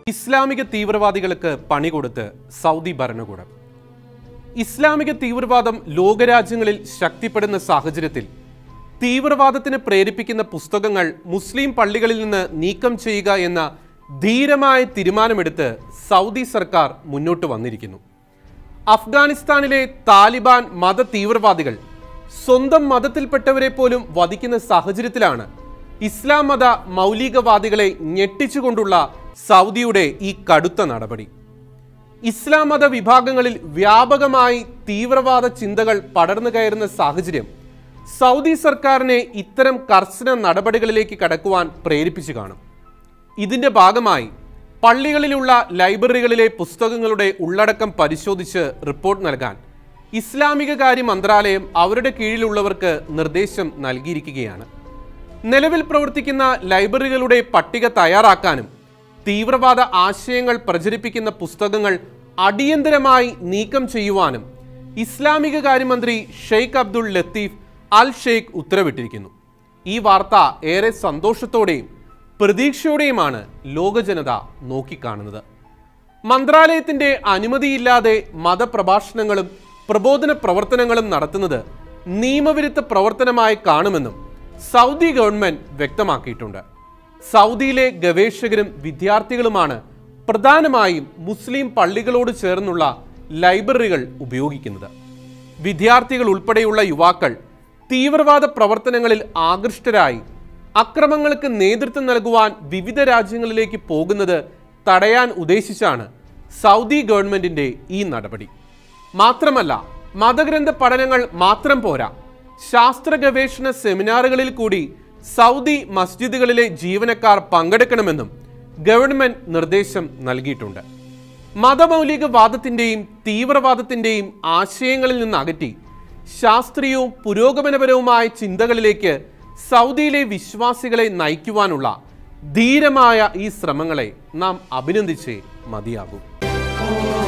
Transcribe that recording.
ഇസ്ലാമിക തീവ്രവാദികൾക്ക് പണി കൊടുത്ത് സൗദി ഭരണകൂടം ഇസ്ലാമിക തീവ്രവാദം ലോകരാജ്യങ്ങളിൽ ശക്തിപ്പെടുന്ന സാഹചര്യത്തിൽ തീവ്രവാദത്തിന് പ്രേരിപ്പിക്കുന്ന പുസ്തകങ്ങൾ മുസ്ലിം പള്ളികളിൽ നിന്ന് നീക്കം ചെയ്യുക എന്ന ധീരമായ തീരുമാനമെടുത്ത് സൗദി സർക്കാർ മുന്നോട്ട് വന്നിരിക്കുന്നു അഫ്ഗാനിസ്ഥാനിലെ താലിബാൻ മത തീവ്രവാദികൾ സ്വന്തം മതത്തിൽപ്പെട്ടവരെ പോലും വധിക്കുന്ന സാഹചര്യത്തിലാണ് ഇസ്ലാം മത മൗലികവാദികളെ ഞെട്ടിച്ചുകൊണ്ടുള്ള സൗദിയുടെ ഈ കടുത്ത നടപടി ഇസ്ലാം മത വിഭാഗങ്ങളിൽ വ്യാപകമായി തീവ്രവാദ ചിന്തകൾ പടർന്നു കയറുന്ന സാഹചര്യം സൗദി സർക്കാരിനെ ഇത്തരം കർശന നടപടികളിലേക്ക് കടക്കുവാൻ പ്രേരിപ്പിച്ചു കാണും ഇതിന്റെ ഭാഗമായി പള്ളികളിലുള്ള ലൈബ്രറികളിലെ പുസ്തകങ്ങളുടെ ഉള്ളടക്കം പരിശോധിച്ച് റിപ്പോർട്ട് നൽകാൻ ഇസ്ലാമിക കാര്യ മന്ത്രാലയം അവരുടെ കീഴിലുള്ളവർക്ക് നിർദ്ദേശം നൽകിയിരിക്കുകയാണ് നിലവിൽ പ്രവർത്തിക്കുന്ന ലൈബ്രറികളുടെ പട്ടിക തയ്യാറാക്കാനും തീവ്രവാദ ആശയങ്ങൾ പ്രചരിപ്പിക്കുന്ന പുസ്തകങ്ങൾ അടിയന്തരമായി നീക്കം ചെയ്യുവാനും ഇസ്ലാമിക കാര്യമന്ത്രി ഷെയ്ഖ് അബ്ദുൾ ലത്തീഫ് അൽ ഷെയ്ഖ് ഉത്തരവിട്ടിരിക്കുന്നു ഈ വാർത്ത ഏറെ സന്തോഷത്തോടെയും പ്രതീക്ഷയോടെയുമാണ് ലോകജനത നോക്കിക്കാണുന്നത് മന്ത്രാലയത്തിന്റെ അനുമതിയില്ലാതെ മതപ്രഭാഷണങ്ങളും പ്രബോധന പ്രവർത്തനങ്ങളും നടത്തുന്നത് നിയമവിരുദ്ധ പ്രവർത്തനമായി കാണുമെന്നും സൗദി ഗവൺമെന്റ് വ്യക്തമാക്കിയിട്ടുണ്ട് സൗദിയിലെ ഗവേഷകരും വിദ്യാർത്ഥികളുമാണ് പ്രധാനമായും മുസ്ലിം പള്ളികളോട് ചേർന്നുള്ള ലൈബ്രറികൾ ഉപയോഗിക്കുന്നത് വിദ്യാർത്ഥികൾ ഉൾപ്പെടെയുള്ള യുവാക്കൾ തീവ്രവാദ പ്രവർത്തനങ്ങളിൽ ആകൃഷ്ടരായി അക്രമങ്ങൾക്ക് നേതൃത്വം നൽകുവാൻ വിവിധ രാജ്യങ്ങളിലേക്ക് പോകുന്നത് തടയാൻ ഉദ്ദേശിച്ചാണ് സൗദി ഗവൺമെന്റിന്റെ ഈ നടപടി മാത്രമല്ല മതഗ്രന്ഥ പഠനങ്ങൾ മാത്രം പോരാ ശാസ്ത്ര ഗവേഷണ സെമിനാറുകളിൽ കൂടി സൗദി മസ്ജിദുകളിലെ ജീവനക്കാർ പങ്കെടുക്കണമെന്നും ഗവൺമെന്റ് നിർദ്ദേശം നൽകിയിട്ടുണ്ട് മതമൗലികവാദത്തിന്റെയും തീവ്രവാദത്തിന്റെയും ആശയങ്ങളിൽ നിന്ന് അകറ്റി ശാസ്ത്രീയവും പുരോഗമനപരവുമായ ചിന്തകളിലേക്ക് സൗദിയിലെ വിശ്വാസികളെ നയിക്കുവാനുള്ള ധീരമായ ഈ ശ്രമങ്ങളെ നാം അഭിനന്ദിച്ചേ മതിയാകൂ